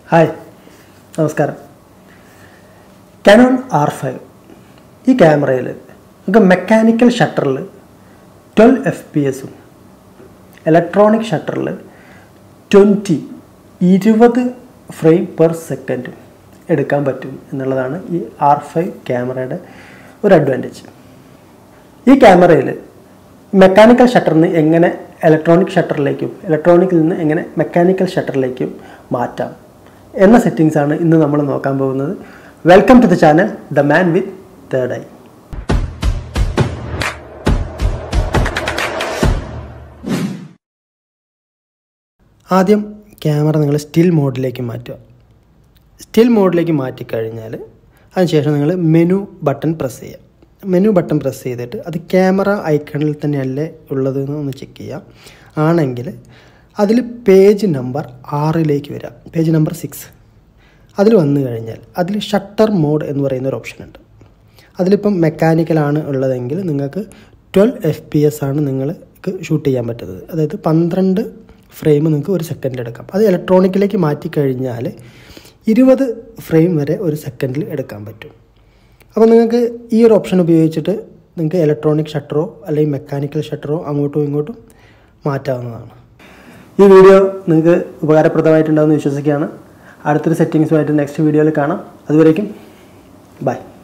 hi നമസ്കാരം Canon R five ഈ ക്യാമറയിൽ നമുക്ക് മെക്കാനിക്കൽ ഷട്ടറിൽ ട്വൽവ് എഫ് പി എസും ഇലക്ട്രോണിക് ഷട്ടറിൽ ട്വൻറ്റി ഇരുപത് ഫ്രെയിം പെർ സെക്കൻഡ് എടുക്കാൻ പറ്റും എന്നുള്ളതാണ് ഈ ആർ ഫൈവ് ക്യാമറയുടെ ഒരു അഡ്വാൻറ്റേജ് ഈ ക്യാമറയിൽ മെക്കാനിക്കൽ ഷട്ടറിന് എങ്ങനെ ഇലക്ട്രോണിക് ഷട്ടറിലേക്കും ഇലക്ട്രോണിക്കിൽ നിന്ന് എങ്ങനെ മെക്കാനിക്കൽ ഷട്ടറിലേക്കും മാറ്റാം എന്ന സെറ്റിങ്സ് ആണ് ഇന്ന് നമ്മൾ നോക്കാൻ പോകുന്നത് welcome to the channel the man with third eye ആദ്യം ക്യാമറ നിങ്ങൾ സ്റ്റിൽ മോഡിലേക്ക് മാറ്റുക സ്റ്റിൽ മോഡിലേക്ക് മാറ്റിക്കഴിഞ്ഞാൽ അതിനുശേഷം നിങ്ങൾ മെനു ബട്ടൺ പ്രസ് ചെയ്യുക മെനു ബട്ടൺ പ്രസ് ചെയ്തിട്ട് അത് ക്യാമറ ഐക്കണിൽ തന്നെയല്ലേ ഉള്ളത് എന്ന് ഒന്ന് ചെക്ക് ചെയ്യാം ആണെങ്കിൽ അതിൽ പേജ് നമ്പർ ആറിലേക്ക് വരിക പേജ് നമ്പർ സിക്സ് അതിൽ വന്നു കഴിഞ്ഞാൽ അതിൽ ഷട്ടർ മോഡ് എന്ന് പറയുന്ന ഒരു ഓപ്ഷൻ ഉണ്ട് അതിലിപ്പം മെക്കാനിക്കലാണ് ഉള്ളതെങ്കിൽ നിങ്ങൾക്ക് ട്വൽവ് എഫ് പി എസ് ആണ് നിങ്ങൾക്ക് ഷൂട്ട് ചെയ്യാൻ പറ്റുന്നത് അതായത് പന്ത്രണ്ട് ഫ്രെയിം നിങ്ങൾക്ക് ഒരു സെക്കൻഡിൽ എടുക്കാം അത് ഇലക്ട്രോണിക്കിലേക്ക് മാറ്റി കഴിഞ്ഞാൽ ഇരുപത് ഫ്രെയിം വരെ ഒരു സെക്കൻഡിൽ എടുക്കാൻ പറ്റും അപ്പോൾ നിങ്ങൾക്ക് ഈ ഒരു ഓപ്ഷൻ ഉപയോഗിച്ചിട്ട് നിങ്ങൾക്ക് ഇലക്ട്രോണിക് ഷട്ടറോ അല്ലെങ്കിൽ മെക്കാനിക്കൽ ഷട്ടറോ അങ്ങോട്ടും ഇങ്ങോട്ടും മാറ്റാവുന്നതാണ് ഈ വീഡിയോ നിങ്ങൾക്ക് ഉപകാരപ്രദമായിട്ടുണ്ടാകുമെന്ന് വിശ്വസിക്കുകയാണ് അടുത്തൊരു സെറ്റിങ്സുമായിട്ട് നെക്സ്റ്റ് വീഡിയോയിൽ കാണാം അതുവരേക്കും ബൈ